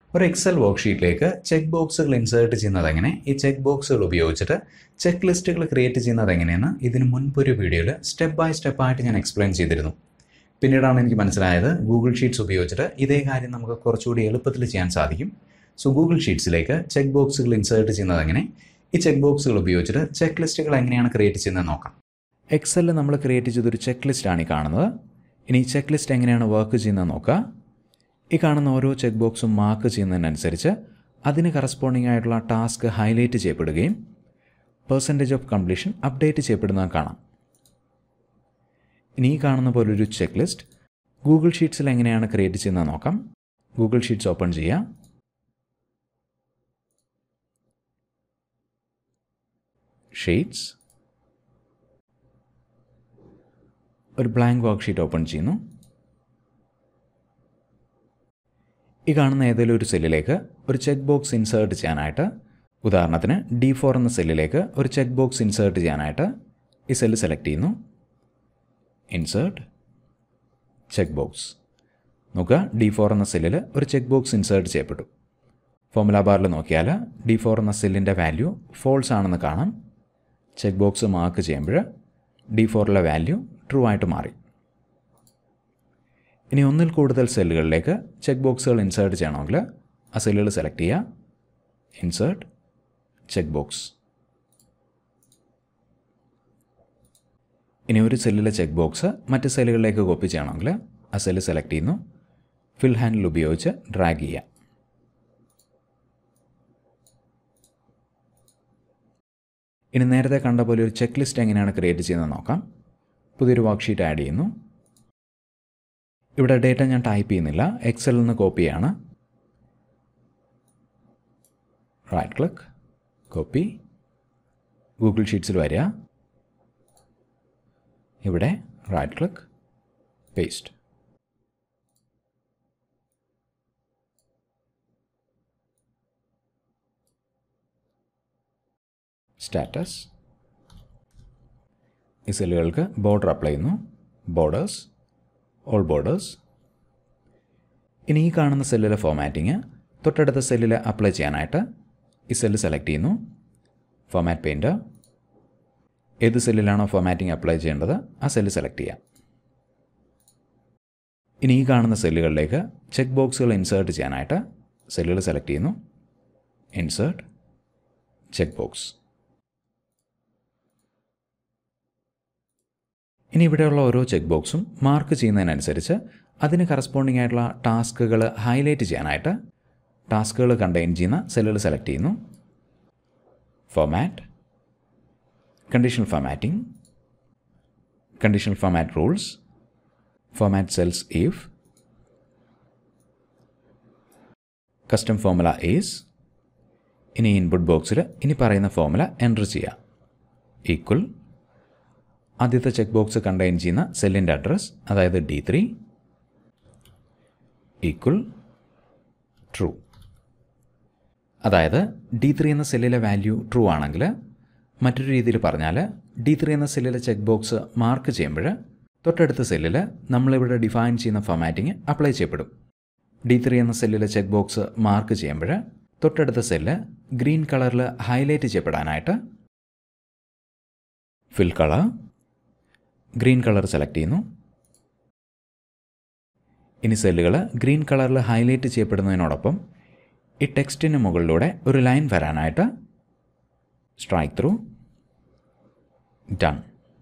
ഒരു എക്സൽ വർക്ക്ഷീറ്റിലേക്ക് ചെക്ക് ബോക്സുകൾ ഇൻസേർട്ട് ചെയ്യുന്നത് എങ്ങനെ ഈ ചെക്ക് ബോക്സുകൾ ഉപയോഗിച്ചിട്ട് ചെക്ക് ലിസ്റ്റുകൾ ക്രിയേറ്റ് ചെയ്യുന്നത് എങ്ങനെയെന്ന് ഇതിന് മുൻപൊരു വീഡിയോയിൽ സ്റ്റെപ്പ് ബൈ സ്റ്റെപ്പ് ആയിട്ട് ഞാൻ എക്സ്പ്ലെയിൻ ചെയ്തിരുന്നു പിന്നീടാണ് എനിക്ക് മനസ്സിലായത് ഗൂഗിൾ ഷീറ്റ്സ് ഉപയോഗിച്ചിട്ട് ഇതേ കാര്യം നമുക്ക് കുറച്ചുകൂടി എളുപ്പത്തിൽ ചെയ്യാൻ സാധിക്കും സോ ഗൂഗിൾ ഷീറ്റ്സിലേക്ക് ചെക്ക് ബോക്സുകൾ ഇൻസേർട്ട് ചെയ്യുന്നത് എങ്ങനെ ഈ ചെക്ക് ബോക്സുകൾ ഉപയോഗിച്ചിട്ട് ചെക്ക് ലിസ്റ്റുകൾ എങ്ങനെയാണ് ക്രിയേറ്റ് ചെയ്യുന്നത് നോക്കാം എക്സലിൽ നമ്മൾ ക്രിയേറ്റ് ചെയ്തൊരു ചെക്ക് ലിസ്റ്റാണ് ഈ കാണുന്നത് ഇനി ഈ ചെക്ക് ലിസ്റ്റ് എങ്ങനെയാണ് വർക്ക് ചെയ്യുന്നത് നോക്കുക ഈ കാണുന്ന ഓരോ ചെക്ക് ബോക്സും മാർക്ക് ചെയ്യുന്നതിനനുസരിച്ച് അതിന് കറസ്പോണ്ടിങ് ആയിട്ടുള്ള ടാസ്ക് ഹൈലൈറ്റ് ചെയ്യപ്പെടുകയും പെർസെൻറ്റേജ് ഓഫ് കംപ്ലീഷൻ അപ്ഡേറ്റ് ചെയ്യപ്പെടുന്നത് കാണാം ഇനി ഈ കാണുന്ന പോലൊരു ചെക്ക് ലിസ്റ്റ് ഗൂഗിൾ ഷീറ്റ്സിൽ എങ്ങനെയാണ് ക്രിയേറ്റ് ചെയ്യുന്നത് നോക്കാം ഗൂഗിൾ ഷീറ്റ്സ് ഓപ്പൺ ചെയ്യാം ഷീറ്റ്സ് ഒരു ബ്ലാങ്ക് വർക്ക് ഷീറ്റ് ഓപ്പൺ ചെയ്യുന്നു ഈ കാണുന്ന ഏതെങ്കിലും ഒരു സെല്ലിലേക്ക് ഒരു ചെക്ക് ബോക്സ് ഇൻസേർട്ട് ചെയ്യാനായിട്ട് ഉദാഹരണത്തിന് ഡി ഫോർ എന്ന സെല്ലിലേക്ക് ഒരു ചെക്ക് ബോക്സ് ഇൻസേർട്ട് ചെയ്യാനായിട്ട് ഈ സെല്ല് സെലക്ട് ചെയ്യുന്നു ഇൻസേർട്ട് ചെക്ക് ബോക്സ് നോക്കുക ഡി ഫോർ എന്ന സെല്ലിൽ ഒരു ചെക്ക് ബോക്സ് ഇൻസേർട്ട് ചെയ്യപ്പെട്ടു ഫോമുല ബാറിൽ നോക്കിയാൽ ഡി ഫോർ എന്ന സെല്ലിൻ്റെ വാല്യൂ ഫോൾസ് ആണെന്ന് കാണാം ചെക്ക് ബോക്സ് മാർക്ക് ചെയ്യുമ്പോൾ ഡി ഫോറിലെ വാല്യൂ ട്രൂ ആയിട്ട് മാറി ഇനി ഒന്നിൽ കൂടുതൽ സെല്ലുകളിലേക്ക് ചെക്ക് ബോക്സുകൾ ഇൻസേർട്ട് ചെയ്യണമെങ്കിൽ ആ സെല്ലുകൾ സെലക്ട് ചെയ്യുക ഇൻസേർട്ട് ചെക്ക് ബോക്സ് ഇനി ഒരു സെല്ലിലെ ചെക്ക് ബോക്സ് മറ്റ് സെല്ലുകളിലേക്ക് കോപ്പി ചെയ്യണമെങ്കിൽ ആ സെല്ല് സെലക്ട് ചെയ്യുന്നു ഫിൽ ഹാൻഡിൽ ഉപയോഗിച്ച് ഡ്രാഗ് ചെയ്യുക ഇനി നേരത്തെ കണ്ട പോലെ ഒരു ചെക്ക് ലിസ്റ്റ് എങ്ങനെയാണ് ക്രിയേറ്റ് ചെയ്യുന്നത് നോക്കാം പുതിയൊരു വർക്ക്ഷീറ്റ് ആഡ് ചെയ്യുന്നു ഇവിടെ ഡേറ്റ ഞാൻ ടൈപ്പ് ചെയ്യുന്നില്ല എക്സലിൽ നിന്ന് കോപ്പി ചെയ്യാണ് റൈറ്റ് ക്ലിക്ക് കോപ്പി ഗൂഗിൾ ഷീറ്റ്സിൽ വരിക ഇവിടെ റൈറ്റ് ക്ലിക്ക് പേസ്റ്റ് സ്റ്റാറ്റസ് ഈ സെല്ലുകൾക്ക് ബോർഡർ അപ്ലൈ ചെയ്യുന്നു ബോർഡേഴ്സ് ഓൾ ബോർഡേഴ്സ് ഇനി ഈ കാണുന്ന സെല്ലിലെ ഫോമാറ്റിങ് തൊട്ടടുത്ത സെല്ലിൽ അപ്ലൈ ചെയ്യാനായിട്ട് ഈ സെല്ല് സെലക്ട് ചെയ്യുന്നു ഫോമാറ്റ് പെയിൻറ്റ് ഏത് സെല്ലിലാണോ ഫോമാറ്റിംഗ് അപ്ലൈ ചെയ്യേണ്ടത് ആ സെല്ല് സെലക്ട് ചെയ്യാം ഇനി ഈ കാണുന്ന സെല്ലുകളിലേക്ക് ചെക്ക് ബോക്സുകൾ ഇൻസേർട്ട് ചെയ്യാനായിട്ട് സെല്ലുകൾ സെലക്ട് ചെയ്യുന്നു ഇൻസേർട്ട് ചെക്ക് ബോക്സ് ഇനി ഇവിടെയുള്ള ഓരോ ചെക്ക് ബോക്സും മാർക്ക് ചെയ്യുന്നതിനനുസരിച്ച് അതിന് കറസ്പോണ്ടിങ് ആയിട്ടുള്ള ടാസ്കുകൾ ഹൈലൈറ്റ് ചെയ്യാനായിട്ട് ടാസ്കുകൾ കണ്ടെയ്ൻ ചെയ്യുന്ന സെല്ലുകൾ സെലക്ട് ചെയ്യുന്നു format conditional formatting conditional format rules format cells if custom formula is ഇനി ഇൻപുട്ട് ബോക്സിൽ ഇനി പറയുന്ന ഫോമുല എൻ്റർ ചെയ്യുക ഈക്വൽ ആദ്യത്തെ ചെക്ക് ബോക്സ് കണ്ടെയ്ൻ ചെയ്യുന്ന സെല്ലിൻ്റെ അഡ്രസ് അതായത് ഡി ത്രീ ഈക്വൽ ട്രൂ അതായത് ഡി ത്രീ എന്ന സെല്ലിലെ വാല്യൂ ട്രൂ ആണെങ്കിൽ മറ്റൊരു രീതിയിൽ പറഞ്ഞാൽ ഡി ത്രീ എന്ന സെല്ലിലെ ചെക്ക് ബോക്സ് മാർക്ക് ചെയ്യുമ്പോൾ തൊട്ടടുത്ത സെല്ലിൽ നമ്മളിവിടെ ഡിഫൈൻ ചെയ്യുന്ന ഫോമാറ്റിംഗ് അപ്ലൈ ചെയ്യപ്പെടും ഡി ത്രീ എന്ന സെല്ലിലെ ചെക്ക് ബോക്സ് മാർക്ക് ചെയ്യുമ്പോൾ തൊട്ടടുത്ത സെല്ല് ഗ്രീൻ കളറിൽ ഹൈലൈറ്റ് ചെയ്യപ്പെടാനായിട്ട് fill colour green colour select ചെയ്യുന്നു ഇനി സെല്ലുകൾ ഗ്രീൻ കളറിൽ ഹൈലൈറ്റ് ചെയ്യപ്പെടുന്നതിനോടൊപ്പം ഈ ടെക്സ്റ്റിന് മുകളിലൂടെ ഒരു ലൈൻ വരാനായിട്ട് സ്ട്രൈക്ക് ത്രൂ ഡൺ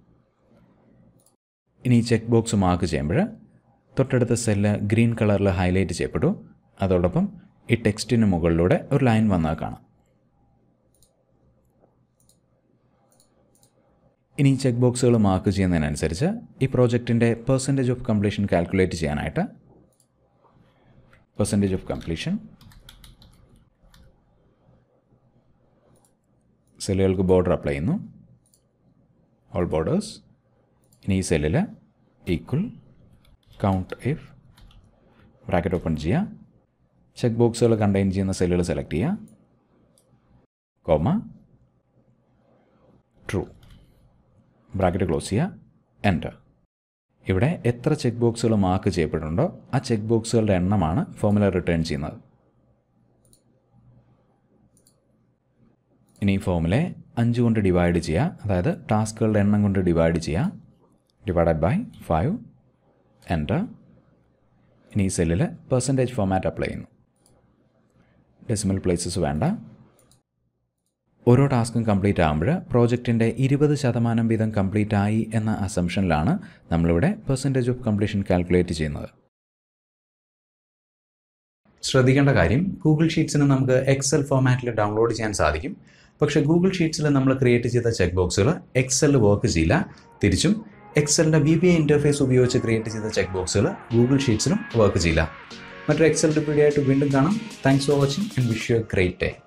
ഇനി ചെക്ക് ബോക്സ് മാർക്ക് ചെയ്യുമ്പോൾ തൊട്ടടുത്ത സെല്ല് ഗ്രീൻ കളറിൽ ഹൈലൈറ്റ് ചെയ്യപ്പെട്ടു അതോടൊപ്പം ഈ ടെക്സ്റ്റിന് മുകളിലൂടെ ഒരു ലൈൻ വന്നത് കാണാം ഇനി ചെക്ക് ബോക്സുകൾ മാർക്ക് ചെയ്യുന്നതിനനുസരിച്ച് ഈ പ്രോജക്റ്റിൻ്റെ പെർസെൻറ്റേജ് ഓഫ് കംപ്ലീഷൻ കാൽക്കുലേറ്റ് ചെയ്യാനായിട്ട് പെർസെൻറ്റേജ് ഓഫ് കംപ്ലീഷൻ സെല്ലുകൾക്ക് ബോർഡർ അപ്ലൈ ചെയ്യുന്നു ഓൾ ബോർഡേഴ്സ് ഇനി ഈ സെല്ലിൽ equal count if bracket open ചെയ്യുക ചെക്ക് ബോക്സുകൾ കണ്ടെയ്ൻ ചെയ്യുന്ന സെല്ലുകൾ സെലക്ട് ചെയ്യുക കോമ ട്രൂ ബ്രാക്കറ്റ് ക്ലോസ് ചെയ്യുക എൻ്റർ ഇവിടെ എത്ര ചെക്ക് ബോക്സുകൾ മാർക്ക് ചെയ്യപ്പെട്ടിട്ടുണ്ടോ ആ ചെക്ക് ബോക്സുകളുടെ എണ്ണമാണ് ഫോമുല റിട്ടേൺ ചെയ്യുന്നത് ഇനി ഈ ഫോമിലെ അഞ്ച് കൊണ്ട് ഡിവൈഡ് ചെയ്യുക അതായത് ടാസ്കുകളുടെ എണ്ണം കൊണ്ട് ഡിവൈഡ് ചെയ്യുക ഡിവൈഡഡ് ബൈ ഫൈവ് എൻ്റർ ഇനി ഈ സെല്ലിൽ പെർസെൻറ്റേജ് ഫോമാറ്റ് അപ്ലൈ ചെയ്യുന്നു ഡെസിമൽ പ്ലേസസ് വേണ്ട ഓരോ ടാസ്കും കംപ്ലീറ്റ് ആകുമ്പോൾ പ്രോജക്റ്റിൻ്റെ ഇരുപത് ശതമാനം വീതം കംപ്ലീറ്റ് ആയി എന്ന അസംഷനിലാണ് നമ്മളിവിടെ പെർസെൻറ്റേജ് ഓഫ് കംപ്ലീഷൻ കാൽക്കുലേറ്റ് ചെയ്യുന്നത് ശ്രദ്ധിക്കേണ്ട കാര്യം ഗൂഗിൾ ഷീറ്റ്സിന് നമുക്ക് എക്സൽ ഫോമാറ്റിൽ ഡൗൺലോഡ് ചെയ്യാൻ സാധിക്കും പക്ഷേ ഗൂഗിൾ ഷീറ്റ്സിൽ നമ്മൾ ക്രിയേറ്റ് ചെയ്ത ചെക്ക് ബോക്സുകൾ എക്സലിൽ വർക്ക് ചെയ്യില്ല തിരിച്ചും എക്സലിൻ്റെ വി ബി ഐ ഇൻ്റർഫേസ് ഉപയോഗിച്ച് ക്രിയേറ്റ് ചെയ്ത ചെക്ക് ബോക്സുകൾ ഗൂഗിൾ ഷീറ്റ്സിലും വർക്ക് ചെയ്യില്ല മറ്റൊരു എക്സൽ വീഡിയോ ആയിട്ട് വീണ്ടും കാണാം thanks for watching and wish you a great day